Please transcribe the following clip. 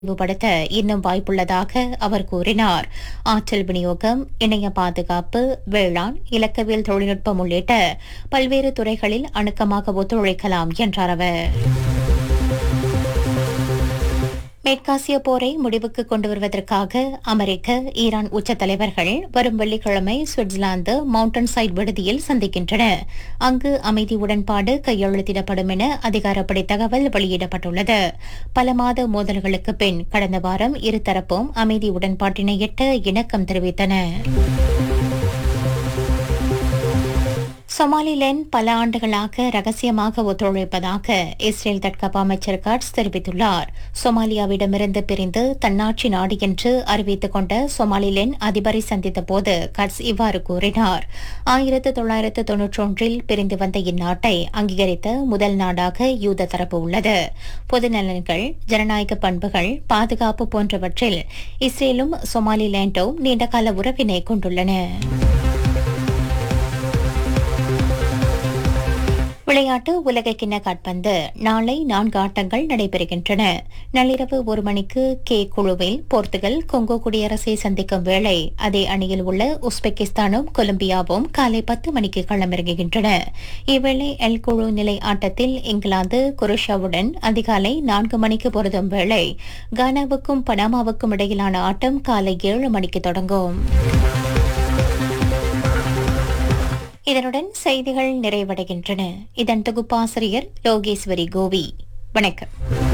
விரிவுபடுத்த இன்னும் வாய்ப்புள்ளதாக அவர் கூறினார் ஆற்றல் விநியோகம் இணைய பாதுகாப்பு வேளாண் இலக்கவியல் தொழில்நுட்பம் உள்ளிட்ட பல்வேறு துறைகளில் அணுக்கமாக ஒத்துழைக்கலாம் என்றார் அவர் மேற்காசிய போரை முடிவுக்கு கொண்டு வருவதற்காக அமெரிக்க ஈரான் உச்ச தலைவர்கள் வரும் வெள்ளிக்கிழமை சுவிட்சர்லாந்து மவுண்டன் சைட் விடுதியில் சந்திக்கின்றன அங்கு அமைதி உடன்பாடு கையெழுத்திடப்படும் என அதிகாரப்படி தகவல் வெளியிடப்பட்டுள்ளது பல மாத மோதல்களுக்கு பின் கடந்த வாரம் இருதரப்பும் அமைதி உடன்பாட்டினை எட்ட இணக்கம் தெரிவித்தன சொமாலிலேண்ட் பல ஆண்டுகளாக ரகசியமாக ஒத்துழைப்பதாக இஸ்ரேல் தற்காப்பு அமைச்சர் கட்ஸ் தெரிவித்துள்ளார் சொமாலியாவிடமிருந்து பிரிந்து தன்னாட்சி நாடு என்று அறிவித்துக் கொண்ட சொமாலிலேண்ட் அதிபரை சந்தித்த போது கட்ஸ் இவ்வாறு கூறினார் ஆயிரத்து தொள்ளாயிரத்து தொன்னூற்றொன்றில் பிரிந்து வந்த இந்நாட்டை அங்கீகரித்த முதல் நாடாக யூத தரப்பு உள்ளது பொது நலன்கள் ஜனநாயக பண்புகள் பாதுகாப்பு போன்றவற்றில் இஸ்ரேலும் சொமாலிலேண்டும் நீண்டகால உறவினை கொண்டுள்ளன விளையாட்டு உலகக்கிண்ண காட்பந்து நாளை நான்கு ஆட்டங்கள் நடைபெறுகின்றன நள்ளிரவு ஒரு மணிக்கு கே குழுவில் போர்த்துகல் கொங்கோ குடியரசை சந்திக்கும் வேளை அதே அணியில் உள்ள உஸ்பெகிஸ்தானும் கொலம்பியாவும் காலை பத்து மணிக்கு களமிறங்குகின்றன இவ்வேளை எல் குழு நிலை ஆட்டத்தில் இங்கிலாந்து குரோஷியாவுடன் அதிகாலை நான்கு மணிக்கு பொருதும் வேளை கானாவுக்கும் பனாமாவுக்கும் இடையிலான ஆட்டம் காலை ஏழு மணிக்கு தொடங்கும் இதனுடன் செய்திகள் நிறைவடைகின்றன இதன் தொகுப்பாசிரியர் லோகேஸ்வரி கோவி வணக்கம்